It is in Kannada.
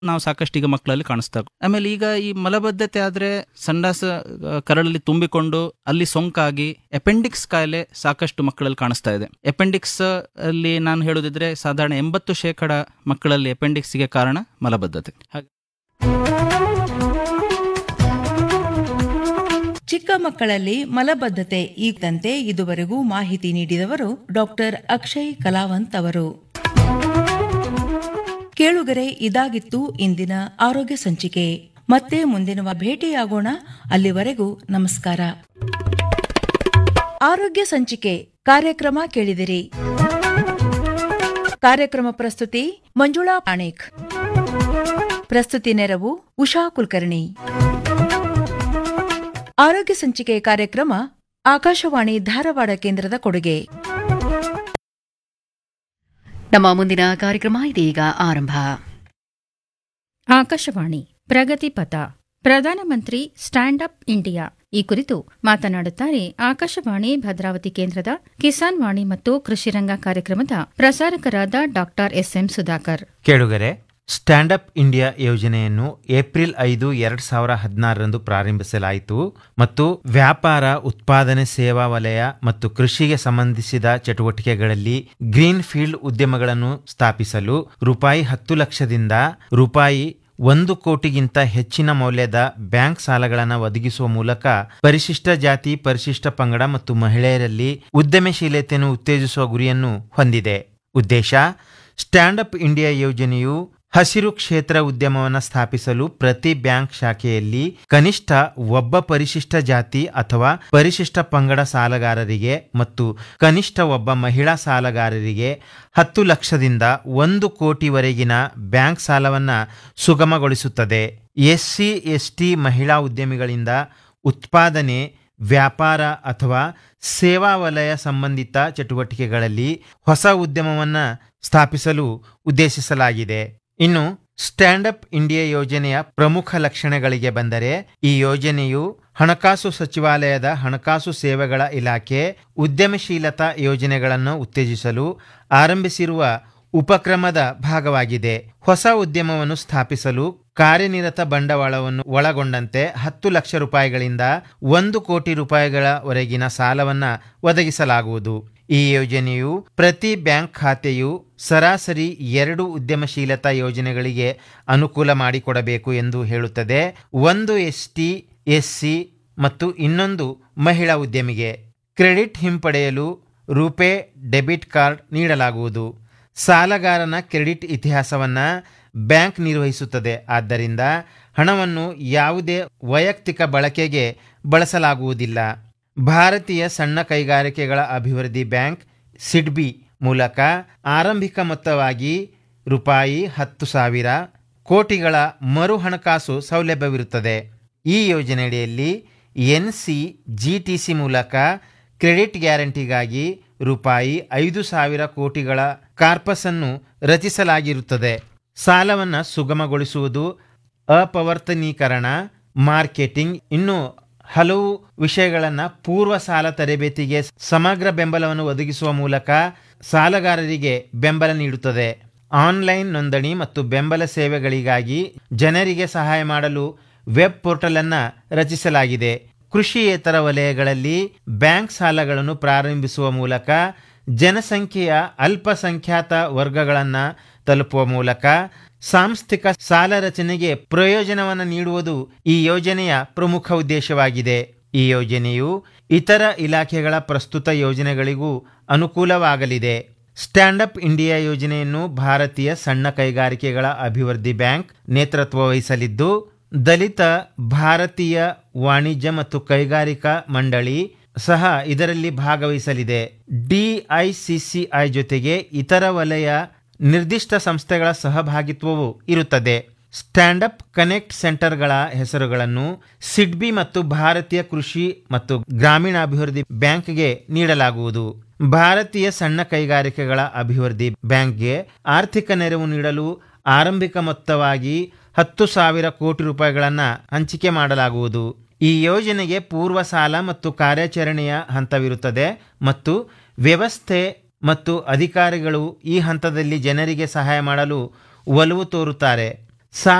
ನಾವು ಸಾಕಷ್ಟು ಈಗ ಮಕ್ಕಳಲ್ಲಿ ಕಾಣಿಸ್ತಾ ಆಮೇಲೆ ಈಗ ಈ ಮಲಬದ್ಧತೆ ಆದ್ರೆ ಸಂಡಾಸ ಆ, ಕರಳಲ್ಲಿ ತುಂಬಿಕೊಂಡು ಅಲ್ಲಿ ಸೋಂಕಾಗಿ ಎಪೆಂಡಿಕ್ಸ್ ಕಾಯಿಲೆ ಸಾಕಷ್ಟು ಮಕ್ಕಳಲ್ಲಿ ಕಾಣಿಸ್ತಾ ಇದೆ ಎಪೆಂಡಿಕ್ಸ್ ಅಲ್ಲಿ ನಾನು ಹೇಳೋದಿದ್ರೆ ಸಾಧಾರಣ ಎಂಬತ್ತು ಶೇಕಡ ಮಕ್ಕಳಲ್ಲಿ ಎಪೆಂಡಿಕ್ಸ್ಗೆ ಕಾರಣ ಮಲಬದ್ಧತೆ ಹಾಗೆ ಚಿಕ್ಕ ಮಕ್ಕಳಲ್ಲಿ ಮಲಬದ್ಧತೆ ಈಗಂತೆ ಇದುವರೆಗೂ ಮಾಹಿತಿ ನೀಡಿದವರು ಡಾಕ್ಟರ್ ಅಕ್ಷಯ್ ಕಲಾವಂತ್ ಅವರು ಕೇಳುಗರೆ ಇದಾಗಿತ್ತು ಇಂದಿನ ಆರೋಗ್ಯ ಸಂಚಿಕೆ ಮತ್ತೆ ಮುಂದಿನ ವಾರ ಭೇಟಿಯಾಗೋಣ ಅಲ್ಲಿವರೆಗೂ ನಮಸ್ಕಾರ ಆರೋಗ್ಯ ಸಂಚಿಕೆ ಕಾರ್ಯಕ್ರಮ ಕೇಳಿದಿರಿ ಕಾರ್ಯಕ್ರಮ ಪ್ರಸ್ತುತಿ ಮಂಜುಳಾ ಪಾಣಿಕ್ ಪ್ರಸ್ತುತಿ ನೆರವು ಉಷಾ ಕುಲಕರ್ಣಿ ಆರೋಗ್ಯ ಸಂಚಿಕೆ ಕಾರ್ಯಕ್ರಮ ಆಕಾಶವಾಣಿ ಧಾರವಾಡ ಕೇಂದ್ರದ ಕೊಡುಗೆ ನಮ್ಮ ಮುಂದಿನ ಕಾರ್ಯಕ್ರಮ ಇದೀಗ ಆರಂಭ ಆಕಾಶವಾಣಿ ಪ್ರಗತಿ ಪಥ ಪ್ರಧಾನಮಂತ್ರಿ ಸ್ಟ್ಯಾಂಡ್ ಅಪ್ ಇಂಡಿಯಾ ಈ ಕುರಿತು ಮಾತನಾಡುತ್ತಾರೆ ಆಕಾಶವಾಣಿ ಭದ್ರಾವತಿ ಕೇಂದ್ರದ ಕಿಸಾನ್ ವಾಣಿ ಮತ್ತು ಕೃಷಿರಂಗ ಕಾರ್ಯಕ್ರಮದ ಪ್ರಸಾರಕರಾದ ಡಾಕ್ಟರ್ ಎಸ್ಎಂ ಸುಧಾಕರ್ ಕೇಳುಗರೆ ಸ್ಟ್ಯಾಂಡ್ ಅಪ್ ಇಂಡಿಯಾ ಯೋಜನೆಯನ್ನು ಏಪ್ರಿಲ್ ಐದು ಎರಡ್ ಸಾವಿರ ಹದಿನಾರರಂದು ಪ್ರಾರಂಭಿಸಲಾಯಿತು ಮತ್ತು ವ್ಯಾಪಾರ ಉತ್ಪಾದನೆ ಸೇವಾ ವಲಯ ಮತ್ತು ಕೃಷಿಗೆ ಸಂಬಂಧಿಸಿದ ಚಟುವಟಿಕೆಗಳಲ್ಲಿ ಗ್ರೀನ್ ಫೀಲ್ಡ್ ಉದ್ಯಮಗಳನ್ನು ಸ್ಥಾಪಿಸಲು ರೂಪಾಯಿ ಹತ್ತು ಲಕ್ಷದಿಂದ ರೂಪಾಯಿ ಒಂದು ಕೋಟಿಗಿಂತ ಹೆಚ್ಚಿನ ಮೌಲ್ಯದ ಬ್ಯಾಂಕ್ ಸಾಲಗಳನ್ನು ಒದಗಿಸುವ ಮೂಲಕ ಪರಿಶಿಷ್ಟ ಜಾತಿ ಪರಿಶಿಷ್ಟ ಪಂಗಡ ಮತ್ತು ಮಹಿಳೆಯರಲ್ಲಿ ಉದ್ಯಮಶೀಲತೆಯನ್ನು ಉತ್ತೇಜಿಸುವ ಗುರಿಯನ್ನು ಹೊಂದಿದೆ ಉದ್ದೇಶ ಸ್ಟ್ಯಾಂಡ್ ಅಪ್ ಇಂಡಿಯಾ ಯೋಜನೆಯು ಹಸಿರು ಕ್ಷೇತ್ರ ಉದ್ಯಮವನ್ನು ಸ್ಥಾಪಿಸಲು ಪ್ರತಿ ಬ್ಯಾಂಕ್ ಶಾಖೆಯಲ್ಲಿ ಕನಿಷ್ಠ ಒಬ್ಬ ಪರಿಶಿಷ್ಟ ಜಾತಿ ಅಥವಾ ಪರಿಶಿಷ್ಟ ಪಂಗಡ ಸಾಲಗಾರರಿಗೆ ಮತ್ತು ಕನಿಷ್ಠ ಒಬ್ಬ ಮಹಿಳಾ ಸಾಲಗಾರರಿಗೆ ಹತ್ತು ಲಕ್ಷದಿಂದ ಒಂದು ಕೋಟಿವರೆಗಿನ ಬ್ಯಾಂಕ್ ಸಾಲವನ್ನು ಸುಗಮಗೊಳಿಸುತ್ತದೆ ಎಸ್ಸಿ ಎಸ್ಟಿ ಮಹಿಳಾ ಉದ್ಯಮಿಗಳಿಂದ ಉತ್ಪಾದನೆ ವ್ಯಾಪಾರ ಅಥವಾ ಸೇವಾ ವಲಯ ಸಂಬಂಧಿತ ಚಟುವಟಿಕೆಗಳಲ್ಲಿ ಹೊಸ ಉದ್ಯಮವನ್ನು ಸ್ಥಾಪಿಸಲು ಉದ್ದೇಶಿಸಲಾಗಿದೆ ಇನ್ನು ಸ್ಟ್ಯಾಂಡ್ ಅಪ್ ಇಂಡಿಯಾ ಯೋಜನೆಯ ಪ್ರಮುಖ ಲಕ್ಷಣಗಳಿಗೆ ಬಂದರೆ ಈ ಯೋಜನೆಯು ಹಣಕಾಸು ಸಚಿವಾಲಯದ ಹಣಕಾಸು ಸೇವೆಗಳ ಇಲಾಖೆ ಉದ್ಯಮಶೀಲತಾ ಯೋಜನೆಗಳನ್ನು ಉತ್ತೇಜಿಸಲು ಆರಂಭಿಸಿರುವ ಉಪಕ್ರಮದ ಭಾಗವಾಗಿದೆ ಹೊಸ ಉದ್ಯಮವನ್ನು ಸ್ಥಾಪಿಸಲು ಕಾರ್ಯನಿರತ ಬಂಡವಾಳವನ್ನು ಒಳಗೊಂಡಂತೆ ಹತ್ತು ಲಕ್ಷ ರೂಪಾಯಿಗಳಿಂದ ಒಂದು ಕೋಟಿ ರೂಪಾಯಿಗಳವರೆಗಿನ ಸಾಲವನ್ನ ಒದಗಿಸಲಾಗುವುದು ಈ ಯೋಜನೆಯು ಪ್ರತಿ ಬ್ಯಾಂಕ್ ಖಾತೆಯು ಸರಾಸರಿ ಎರಡು ಉದ್ಯಮಶೀಲತಾ ಯೋಜನೆಗಳಿಗೆ ಅನುಕೂಲ ಮಾಡಿಕೊಡಬೇಕು ಎಂದು ಹೇಳುತ್ತದೆ ಒಂದು ಎಸ್ಟಿ ಎಸ್ಸಿ ಮತ್ತು ಇನ್ನೊಂದು ಮಹಿಳಾ ಉದ್ಯಮಿಗೆ ಕ್ರೆಡಿಟ್ ಹಿಂಪಡೆಯಲು ರೂಪೇ ಡೆಬಿಟ್ ಕಾರ್ಡ್ ನೀಡಲಾಗುವುದು ಸಾಲಗಾರನ ಕ್ರೆಡಿಟ್ ಇತಿಹಾಸವನ್ನ ಬ್ಯಾಂಕ್ ನಿರ್ವಹಿಸುತ್ತದೆ ಆದ್ದರಿಂದ ಹಣವನ್ನು ಯಾವುದೇ ವೈಯಕ್ತಿಕ ಬಳಕೆಗೆ ಬಳಸಲಾಗುವುದಿಲ್ಲ ಭಾರತೀಯ ಸಣ್ಣ ಕೈಗಾರಿಕೆಗಳ ಅಭಿವೃದ್ಧಿ ಬ್ಯಾಂಕ್ ಸಿಡ್ಬಿ ಮೂಲಕ ಆರಂಭಿಕ ಮೊತ್ತವಾಗಿ ರೂಪಾಯಿ ಹತ್ತು ಸಾವಿರ ಕೋಟಿಗಳ ಮರು ಹಣಕಾಸು ಸೌಲಭ್ಯವಿರುತ್ತದೆ ಈ ಯೋಜನೆಯಡಿಯಲ್ಲಿ N C G T C ಮೂಲಕ ಕ್ರೆಡಿಟ್ ಗ್ಯಾರಂಟಿಗಾಗಿ ರೂಪಾಯಿ ಐದು ಸಾವಿರ ಕೋಟಿಗಳ ಕಾರ್ಪಸ್ ಅನ್ನು ರಚಿಸಲಾಗಿರುತ್ತದೆ ಸಾಲವನ್ನು ಸುಗಮಗೊಳಿಸುವುದು ಅಪವರ್ತನೀಕರಣ ಮಾರ್ಕೆಟಿಂಗ್ ಇನ್ನು ಹಲವು ವಿಷಯಗಳನ್ನು ಪೂರ್ವ ಸಾಲ ತರಬೇತಿಗೆ ಸಮಗ್ರ ಬೆಂಬಲವನ್ನು ಒದಗಿಸುವ ಮೂಲಕ ಸಾಲಗಾರರಿಗೆ ಬೆಂಬಲ ನೀಡುತ್ತದೆ ಆನ್ಲೈನ್ ನೋಂದಣಿ ಮತ್ತು ಬೆಂಬಲ ಸೇವೆಗಳಿಗಾಗಿ ಜನರಿಗೆ ಸಹಾಯ ಮಾಡಲು ವೆಬ್ ಪೋರ್ಟಲ್ ಅನ್ನ ರಚಿಸಲಾಗಿದೆ ಕೃಷಿಯೇತರ ವಲಯಗಳಲ್ಲಿ ಬ್ಯಾಂಕ್ ಸಾಲಗಳನ್ನು ಪ್ರಾರಂಭಿಸುವ ಮೂಲಕ ಜನಸಂಖ್ಯೆಯ ಅಲ್ಪಸಂಖ್ಯಾತ ವರ್ಗಗಳನ್ನು ತಲುಪುವ ಮೂಲಕ ಸಾಂಸ್ಥಿಕ ಸಾಲ ರಚನೆಗೆ ಪ್ರಯೋಜನವನ್ನು ನೀಡುವುದು ಈ ಯೋಜನೆಯ ಪ್ರಮುಖ ಉದ್ದೇಶವಾಗಿದೆ ಈ ಯೋಜನೆಯು ಇತರ ಇಲಾಖೆಗಳ ಪ್ರಸ್ತುತ ಯೋಜನೆಗಳಿಗೂ ಅನುಕೂಲವಾಗಲಿದೆ ಸ್ಟ್ಯಾಂಡ್ ಅಪ್ ಇಂಡಿಯಾ ಯೋಜನೆಯನ್ನು ಭಾರತೀಯ ಸಣ್ಣ ಕೈಗಾರಿಕೆಗಳ ಅಭಿವೃದ್ಧಿ ಬ್ಯಾಂಕ್ ನೇತೃತ್ವ ವಹಿಸಲಿದ್ದು ದಲಿತ ಭಾರತೀಯ ವಾಣಿಜ್ಯ ಮತ್ತು ಕೈಗಾರಿಕಾ ಮಂಡಳಿ ಸಹ ಇದರಲ್ಲಿ ಭಾಗವಹಿಸಲಿದೆ ಡಿಐಸಿಸಿಐ ಜೊತೆಗೆ ಇತರ ವಲಯ ನಿರ್ದಿಷ್ಟ ಸಂಸ್ಥೆಗಳ ಸಹಭಾಗಿತ್ವವು ಇರುತ್ತದೆ ಸ್ಟ್ಯಾಂಡ್ ಅಪ್ ಕನೆಕ್ಟ್ ಸೆಂಟರ್ಗಳ ಹೆಸರುಗಳನ್ನು ಸಿಡ್ಬಿ ಮತ್ತು ಭಾರತೀಯ ಕೃಷಿ ಮತ್ತು ಗ್ರಾಮೀಣಾಭಿವೃದ್ಧಿ ಬ್ಯಾಂಕ್ಗೆ ನೀಡಲಾಗುವುದು ಭಾರತೀಯ ಸಣ್ಣ ಕೈಗಾರಿಕೆಗಳ ಅಭಿವೃದ್ಧಿ ಬ್ಯಾಂಕ್ಗೆ ಆರ್ಥಿಕ ನೆರವು ನೀಡಲು ಆರಂಭಿಕ ಮೊತ್ತವಾಗಿ ಹತ್ತು ಸಾವಿರ ಕೋಟಿ ರೂಪಾಯಿಗಳನ್ನು ಹಂಚಿಕೆ ಮಾಡಲಾಗುವುದು ಈ ಯೋಜನೆಗೆ ಪೂರ್ವ ಸಾಲ ಮತ್ತು ಕಾರ್ಯಾಚರಣೆಯ ಹಂತವಿರುತ್ತದೆ ಮತ್ತು ವ್ಯವಸ್ಥೆ ಮತ್ತು ಅಧಿಕಾರಿಗಳು ಈ ಹಂತದಲ್ಲಿ ಜನರಿಗೆ ಸಹಾಯ ಮಾಡಲು ಒಲವು ತೋರುತ್ತಾರೆ ಸಾ